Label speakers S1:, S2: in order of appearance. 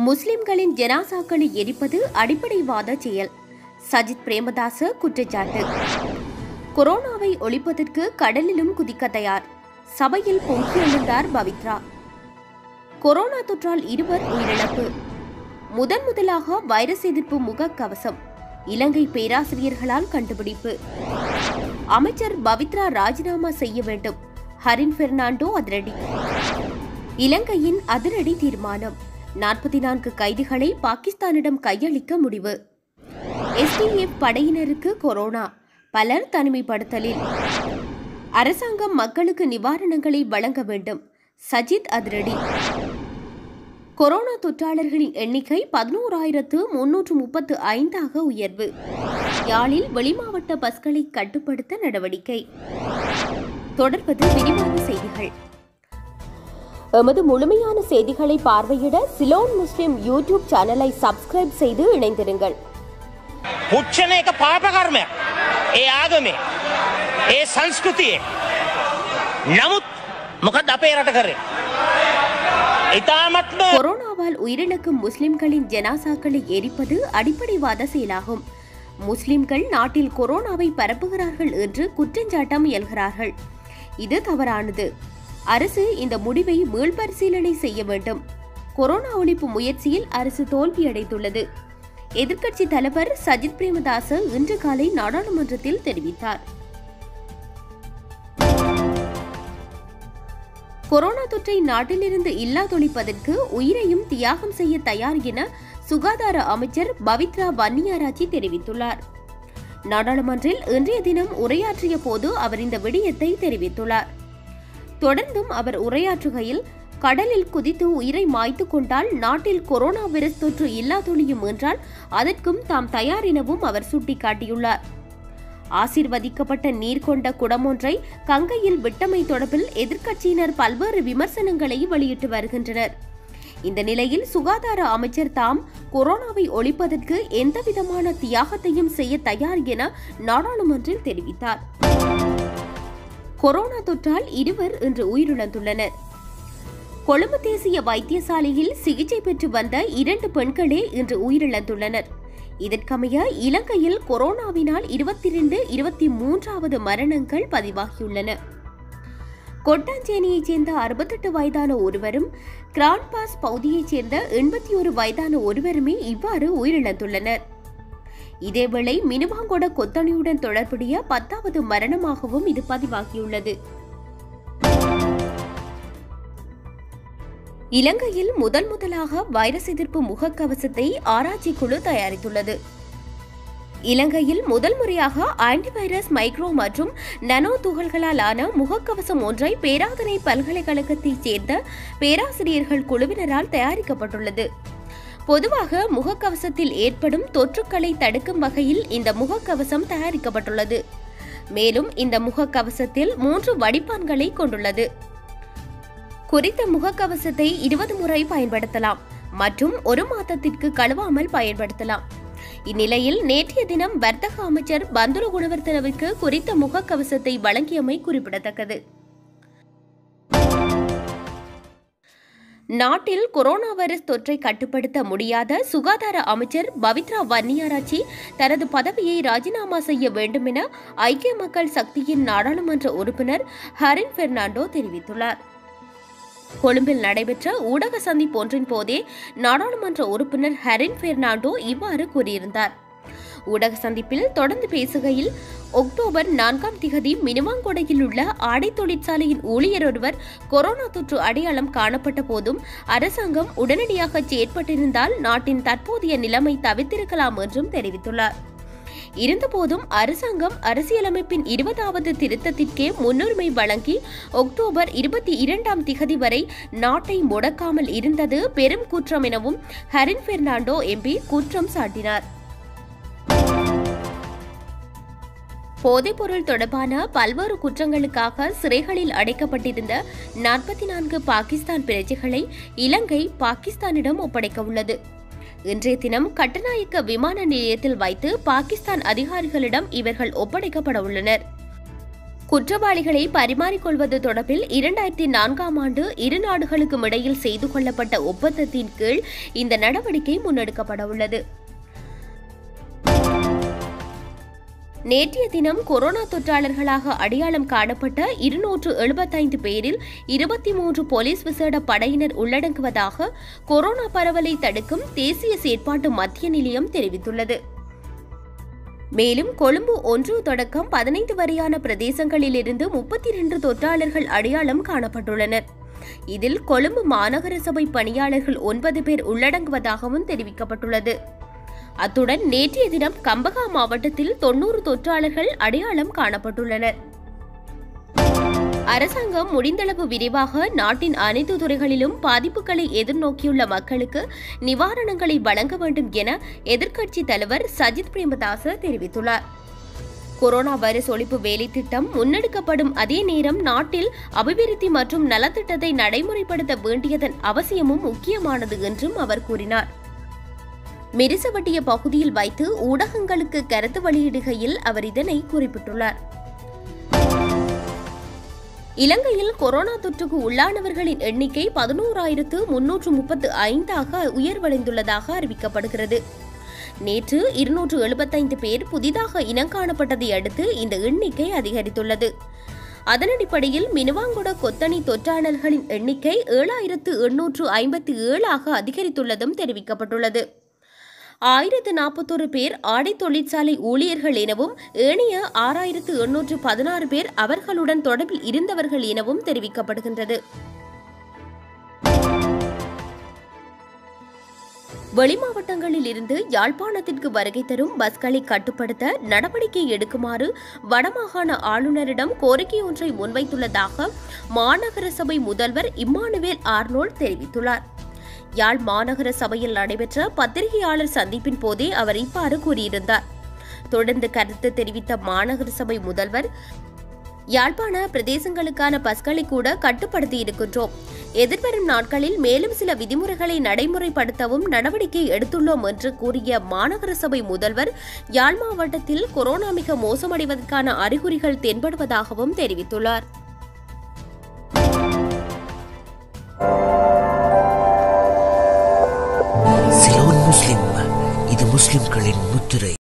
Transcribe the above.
S1: முஸ்லிம்களின் ஜனாசாக்களை எரிப்பது அடிப்படைவாத செயல் சஜித் பிரேமதாச குற்றச்சாட்டு கொரோனாவை ஒழிப்பதற்கு கடலிலும் குதிக்க தயார் சபையில் பொங்கி எழுந்தார் பவித்ரா கொரோனா தொற்றால் இருவர் உயிரிழப்பு முதன் முதலாக வைரஸ் எதிர்ப்பு முகக்கவசம் இலங்கை பேராசிரியர்களால் கண்டுபிடிப்பு அமைச்சர் பவித்ரா ராஜினாமா செய்ய வேண்டும் ஹரின் பெர்னாண்டோ அதிரடி இலங்கையின் அதிரடி தீர்மானம் நாற்பத்தி நான்கு கைதிகளை பாகிஸ்தானிடம் கையளிக்க முடிவு எஸ்டிஎஃப் படையினருக்கு கொரோனா பலர் தனிமைப்படுத்தலில் அரசாங்கம் மக்களுக்கு நிவாரணங்களை வழங்க வேண்டும் சஜித் அதிரடி கொரோனா தொற்றாளர்களின் எண்ணிக்கை பதினோராயிரத்து முன்னூற்று முப்பத்து ஐந்தாக உயர்வு யாழில் வெளிமாவட்ட பஸ்களை கட்டுப்படுத்த நடவடிக்கை தொடர்வது விரிவான செய்திகள் எமது முழுமையான செய்திகளை பார்வையிட சிலோன் முஸ்லிம் யூடியூப் சேனலை சப்ஸ்கிரைப் செய்து இணைந்திருங்கள்
S2: පුච්චන එක පාපකර්මයක්. ඒ ආගමේ. ඒ සංස්කෘතියේ. නමුත් මොකද අපේ රට කරේ. ඉතාමත්ම
S1: கொரோனாவால் உயிரிழக்கும் முஸ்லிம்களின் ஜனாசாக்களை எரிப்பது அடிப்படைவாத செயலாகும் முஸ்லிம்கள் நாட்டில் கொரோனாவை பரப்புகிறார்கள் என்று குற்றஞ்சாட்டம் இயல்கிறார்கள் இது தவறானது அரசு இந்த முடிவை மீள்பரிசீலனை செய்ய வேண்டும் கொரோனா ஒழிப்பு முயற்சியில் அரசு தோல்வியடைந்துள்ளது எதிர்க்கட்சி தலைவர் சஜித் பிரேமதாச இன்று காலை நாடாளுமன்றத்தில் தெரிவித்தார் கொரோனா தொற்றை நாட்டிலிருந்து இல்லாதொழிப்பதற்கு உயிரையும் தியாகம் செய்ய தயார் என சுகாதார அமைச்சர் பவித்ரா வன்னியாராச்சி தெரிவித்துள்ளார் நாடாளுமன்றில் இன்றைய தினம் உரையாற்றிய போது அவர் இந்த விடயத்தை தெரிவித்துள்ளார் தொடர்ந்தும் அவர் உரையாற்றுகையில் கடலில் குதித்து உயிரை மாய்த்து கொண்டால் நாட்டில் கொரோனா வைரஸ் தொற்று இல்லாதொழியும் என்றால் அதற்கும் தாம் தயார் எனவும் அவர் சுட்டிக்காட்டியுள்ளார் ஆசீர்வதிக்கப்பட்ட நீர் கொண்ட குடமொன்றை கங்கையில் விட்டமை தொடர்பில் எதிர்க்கட்சியினர் பல்வேறு விமர்சனங்களை வெளியிட்டு வருகின்றனர் இந்த நிலையில் சுகாதார அமைச்சர் தாம் கொரோனாவை ஒழிப்பதற்கு எந்தவிதமான தியாகத்தையும் செய்ய தயார் என நாடாளுமன்றில் தெரிவித்தார் கொரோனா தொற்றால் இருவர் இன்று உயிரிழந்துள்ளனர் கொழும்பு தேசிய வைத்தியசாலையில் சிகிச்சை பெற்று வந்த இரண்டு பெண்களே இன்று உயிரிழந்துள்ளனர் இதற்கமைய இலங்கையில் கொரோனாவினால் இருபத்தி இரண்டு இருபத்தி மூன்றாவது மரணங்கள் பதிவாகியுள்ளன கொட்டாஞ்சேனியைச் சேர்ந்த அறுபத்தெட்டு வயதான ஒருவரும் கிராண்ட்பாஸ் பகுதியைச் சேர்ந்த எண்பத்தி ஒரு வயதான ஒருவருமே இவ்வாறு உயிரிழந்துள்ளனர் இதேவேளை மினுவாங்கொட கொத்தணியுடன் தொடர்புடைய பத்தாவது மரணமாகவும் இது பதிவாகியுள்ளது இலங்கையில் முதல் முதலாக வைரஸ் எதிர்ப்பு முகக்கவசத்தை ஆராய்ச்சி குழு தயாரித்துள்ளது இலங்கையில் முதல் முறையாக ஆன்டிவைரஸ் மைக்ரோ மற்றும் நனோ துகள்களால் ஆன முகக்கவசம் ஒன்றை பேராதனை பல்கலைக்கழகத்தைச் சேர்ந்த பேராசிரியர்கள் குழுவினரால் தயாரிக்கப்பட்டுள்ளது பொதுவாக முகக்கவசத்தில் ஏற்படும் தொற்றுக்களை தடுக்கும் வகையில் இந்த முகக்கவசம் தயாரிக்கப்பட்டுள்ளது மேலும் இந்த முகக்கவசத்தில் மூன்று வடிப்பான்களை கொண்டுள்ளது குறித்த முகக்கவசத்தை இருபது முறை பயன்படுத்தலாம் மற்றும் ஒரு மாதத்திற்கு கழுவாமல் பயன்படுத்தலாம் இந்நிலையில் நேற்றைய தினம் வர்த்தக அமைச்சர் பந்துல குணவர்த்தனவிற்கு குறித்த முகக்கவசத்தை வழங்கியமை குறிப்பிடத்தக்கது நாட்டில் கொரோனா வைரஸ் தொற்றை கட்டுப்படுத்த முடியாத சுகாதார அமைச்சர் பவித்ரா வன்னியாராச்சி தனது பதவியை ராஜினாமா செய்ய வேண்டும் என ஐக்கிய மக்கள் சக்தியின் நாடாளுமன்ற உறுப்பினர் ஹரின் பெர்னாண்டோ தெரிவித்துள்ளார் கொழும்பில் நடைபெற்ற ஊடக சந்திப்பு ஒன்றின் போதே நாடாளுமன்ற உறுப்பினர் ஹரின் பெர்னாண்டோ இவ்வாறு கூறியிருந்தார் ஊடக சந்திப்பில் தொடர்ந்து பேசுகையில் அக்டோபர் நான்காம் திகதி மினுவாங்கொடையில் உள்ள ஆடை தொழிற்சாலையின் ஊழியர் ஒருவர் கொரோனா தொற்று அடையாளம் காணப்பட்ட போதும் அரசாங்கம் உடனடியாக செயற்பட்டிருந்தால் நாட்டின் தற்போதைய நிலைமை தவிர்த்திருக்கலாம் என்றும் தெரிவித்துள்ளார் இருந்தபோதும் அரசாங்கம் அரசியலமைப்பின் இருபதாவது திருத்தத்திற்கே முன்னுரிமை வழங்கி அக்டோபர் இருபத்தி இரண்டாம் திகதி வரை நாட்டை முடக்காமல் இருந்தது பெரும் குற்றம் எனவும் ஹரின் பெர்னாண்டோ எம்பி குற்றம் சாட்டினார் போதைப்பொருள் தொடர்பான பல்வேறு குற்றங்களுக்காக சிறைகளில் அடைக்கப்பட்டிருந்த நாற்பத்தி நான்கு பாகிஸ்தான் பிரஜைகளை இலங்கை பாகிஸ்தானிடம் ஒப்படைக்க உள்ளது இன்றைய தினம் கட்டநாயக்க விமான நிலையத்தில் வைத்து பாகிஸ்தான் அதிகாரிகளிடம் இவர்கள் ஒப்படைக்கப்பட உள்ளனர் குற்றவாளிகளை பரிமாறிக்கொள்வது தொடர்பில் இரண்டாயிரத்தி நான்காம் ஆண்டு இரு நாடுகளுக்கும் இடையில் செய்து கொள்ளப்பட்ட ஒப்பந்தத்தின் கீழ் இந்த நடவடிக்கை முன்னெடுக்கப்பட உள்ளது நேற்றைய தினம் கொரோனா தொற்றாளர்களாக அடையாளம் காணப்பட்ட இருநூற்று எழுபத்தைந்து பேரில் இருபத்தி மூன்று போலீஸ் விசேட படையினர் உள்ளடங்குவதாக கொரோனா பரவலை தடுக்கும் தேசிய செயற்பாட்டு மத்திய நிலையம் தெரிவித்துள்ளது மேலும் கொழும்பு ஒன்று தொடக்கம் பதினைந்து வரையான பிரதேசங்களிலிருந்து முப்பத்தி இரண்டு தொற்றாளர்கள் அடையாளம் காணப்பட்டுள்ளனர் இதில் கொழும்பு மாநகர சபை பணியாளர்கள் ஒன்பது பேர் உள்ளடங்குவதாகவும் தெரிவிக்கப்பட்டுள்ளது அத்துடன் நேற்றைய தினம் கம்பகா மாவட்டத்தில் தொன்னூறு தொற்றாளர்கள் அடையாளம் காணப்பட்டுள்ளனர் அரசாங்கம் முடிந்தளவு விரைவாக நாட்டின் அனைத்து துறைகளிலும் பாதிப்புகளை எதிர்நோக்கியுள்ள மக்களுக்கு நிவாரணங்களை வழங்க வேண்டும் என எதிர்க்கட்சி தலைவர் சஜித் பிரேமதாச தெரிவித்துள்ளார் கொரோனா வைரஸ் ஒழிப்பு வேலை திட்டம் முன்னெடுக்கப்படும் அதே நேரம் நாட்டில் அபிவிருத்தி மற்றும் நலத்திட்டத்தை நடைமுறைப்படுத்த வேண்டியதன் அவசியமும் முக்கியமானது என்றும் அவர் கூறினார் மிரிசவட்டிய பகுதியில் வைத்து ஊடகங்களுக்கு கருத்து வெளியிடுகையில் அவர் இதனை குறிப்பிட்டுள்ளார் இலங்கையில் கொரோனா தொற்றுக்கு உள்ளானவர்களின் எண்ணிக்கை பதினோராயிரத்து முன்னூற்று முப்பத்து ஐந்தாக உயர்வடைந்துள்ளதாக அறிவிக்கப்படுகிறது நேற்று இருநூற்று எழுபத்தைந்து பேர் புதிதாக இனங்காணப்பட்டதை அடுத்து இந்த எண்ணிக்கை அதிகரித்துள்ளது அதன் அடிப்படையில் மினுவாங்குட கொத்தணி தொற்றாளர்களின் எண்ணிக்கை ஏழாயிரத்து எண்ணூற்று ஐம்பத்தி ஏழாக அதிகரித்துள்ளதும் தெரிவிக்கப்பட்டுள்ளது ஆயிரத்து நாற்பத்தொரு பேர் ஆடை தொழிற்சாலை ஊழியர்கள் எனவும் ஏனைய ஆறாயிரத்து எண்ணூற்று பதினாறு பேர் அவர்களுடன் தொடர்பில் இருந்தவர்கள் எனவும் தெரிவிக்கப்படுகின்றது வெளிமாவட்டங்களில் இருந்து யாழ்ப்பாணத்திற்கு வருகை தரும் பஸ்களை கட்டுப்படுத்த நடவடிக்கை எடுக்குமாறு வடமாகாண ஆளுநரிடம் கோரிக்கை ஒன்றை முன்வைத்துள்ளதாக மாநகர சபை முதல்வர் இம்மானுவேல் ஆர்னோல்ட் தெரிவித்துள்ளார் யாழ் மாநகர சபையில் நடைபெற்ற பத்திரிகையாளர் சந்திப்பின் போதே அவர் இவ்வாறு கூறியிருந்தார் தொடர்ந்து கருத்து தெரிவித்த மாநகர சபை முதல்வர் யாழ்ப்பாண பிரதேசங்களுக்கான பஸ்களை கூட கட்டுப்படுத்தி இருக்கின்றோம் எதிர்வரும் நாட்களில் மேலும் சில விதிமுறைகளை நடைமுறைப்படுத்தவும் நடவடிக்கை எடுத்துள்ளோம் என்று கூறிய மாநகர சபை முதல்வர் யாழ் மாவட்டத்தில் கொரோனா மிக மோசமடைவதற்கான அறிகுறிகள் தென்படுவதாகவும் தெரிவித்துள்ளார்
S3: சிலோன் முஸ்லிம் இது முஸ்லிம்களின் முத்திரை